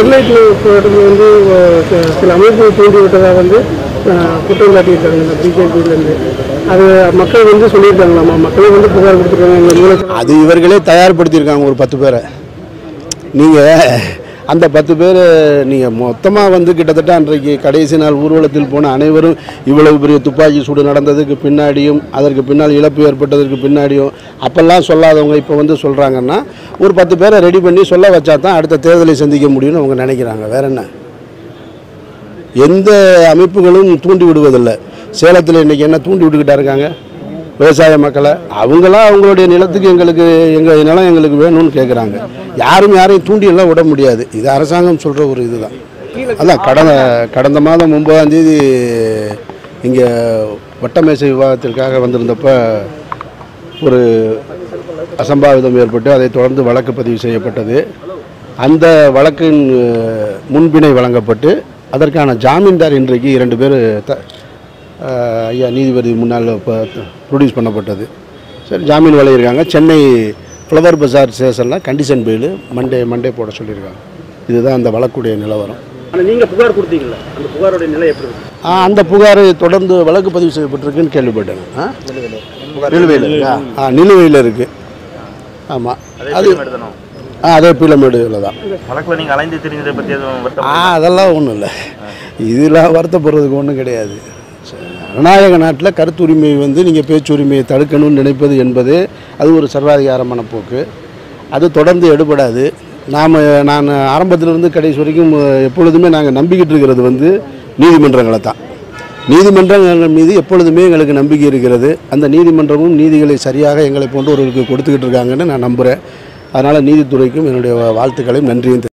Sterlite போராட்டத்தில் வந்து அஹ், C- சில அமைப்புகள் தூண்டி விட்டதாக வந்து அஹ், குற்றம் சாட்டியிருக்காங்க இந்த பிஜேபியிலேருந்து அது மக்கள் வந்து சொல்லியிருக்காங்களாமா மக்களே வந்து புகார் கொடுத்துருக்காங்க எங்கள் மூலத்தில் அது இவர்களே தயார்படுத்தியிருக்காங்க ஒரு பத்து பேரை நீங்கள் அந்த பத்து பேர் நீங்கள் மொத்தமாக வந்து கிட்டத்தட்ட அன்றைக்கு கடைசி நாள் ஊர்வலத்தில் போன அனைவரும் இவ்வளவு பெரிய துப்பாக்கி சூடு நடந்ததுக்கு பின்னாடியும் அதற்கு பின்னால் இழப்பு ஏற்பட்டதற்கு பின்னாடியும் அப்பெல்லாம் சொல்லாதவங்க இப்போ வந்து சொல்கிறாங்கன்னா ஒரு பத்து பேரை ரெடி பண்ணி சொல்ல வச்சா தான் அடுத்த தேர்தலை சந்திக்க முடியும்னு அவங்க நினைக்கிறாங்க வேற என்ன எந்த அமைப்புகளும் தூண்டி விடுவதில்லை சேலத்தில் இன்றைக்கி என்ன தூண்டி விட்டுக்கிட்டா இருக்காங்க விவசாய மக்களை அவங்களாம் அவங்களுடைய நிலத்துக்கு எங்களுக்கு எங்கள் நிலம் எங்களுக்கு வேணும்னு கேட்குறாங்க யாரும் யாரையும் தூண்டி எல்லாம் விட முடியாது இது அரசாங்கம் சொல்கிற ஒரு இதுதான் அதான் கடந்த கடந்த மாதம் ஒன்பதாம் தேதி இங்கே வட்டமேசை விவாதத்திற்காக வந்திருந்தப்ப ஒரு அசம்பாவிதம் ஏற்பட்டு அதைத் தொடர்ந்து வழக்கு பதிவு செய்யப்பட்டது அந்த வழக்கின் அஹ், முன்பினை வழங்கப்பட்டு அதற்கான ஜாமீன்தார் இன்றைக்கு இரண்டு பேர் த அஹ், ஐயா நீதிபதி முன்னால் இப்போ ப்ரொடியூஸ் பண்ணப்பட்டது சரி ஜாமீன் வழங்கியிருக்காங்க சென்னை ஃப்ளவர் பஜார் ஸ்டேஷனில் கண்டிஷன் பெயில் மண்டே மண்டே போட சொல்லியிருக்காங்க இதுதான் அந்த வழக்குடைய நிலவரம் ஆனால் நீங்கள் புகார் கொடுத்தீங்கல்ல அந்த புகாரோட நிலை எப்படி இருக்கு ஆ, அந்த புகார் தொடர்ந்து வழக்கு பதிவு செய்யப்பட்டிருக்குன்னு கேள்விப்பட்டேன் ஆ நிலுவையில் இருக்கா ஆ நிலுவையில் இருக்குது ஆமாம் அது எடுத்தணும் ஆ அதே பீலமேடுல தான் வழக்கில் நீங்கள் அலைந்து தெரிஞ்சதை பற்றி எதுவும் வருத்தம் ஆ அதெல்லாம் ஒன்றும் இல்லை இதெல்லாம் வருத்தப்படுறதுக்கு ஒன்றும் கிடையாது ஜனநாயக நாட்டில் கருத்துரிமை வந்து நீங்கள் பேச்சுரிமையை தடுக்கணும்னு நினைப்பது என்பது அது ஒரு சர்வாதிகார மனப்போக்கு அது தொடர்ந்து எடுபடாது நாம் நான் ஆரம்பத்திலிருந்து கடைசி வரைக்கும் அஹ், எப்பொழுதுமே நாங்கள் நம்பிக்கிட்டு இருக்கிறது வந்து நீதிமன்றங்களை தான் நீதிமன்றங்கள் மீது எப்பொழுதுமே எங்களுக்கு நம்பிக்கை இருக்கிறது அந்த நீதிமன்றமும் நீதிகளை சரியாக எங்களை போன்றவர்களுக்கு கொடுத்துக்கிட்டு இருக்காங்கன்னு நான் நம்புகிறேன் அதனால் நீதித்துறைக்கும் என்னுடைய வாழ்த்துக்களையும் நன்றியும் தெரிவித்துக்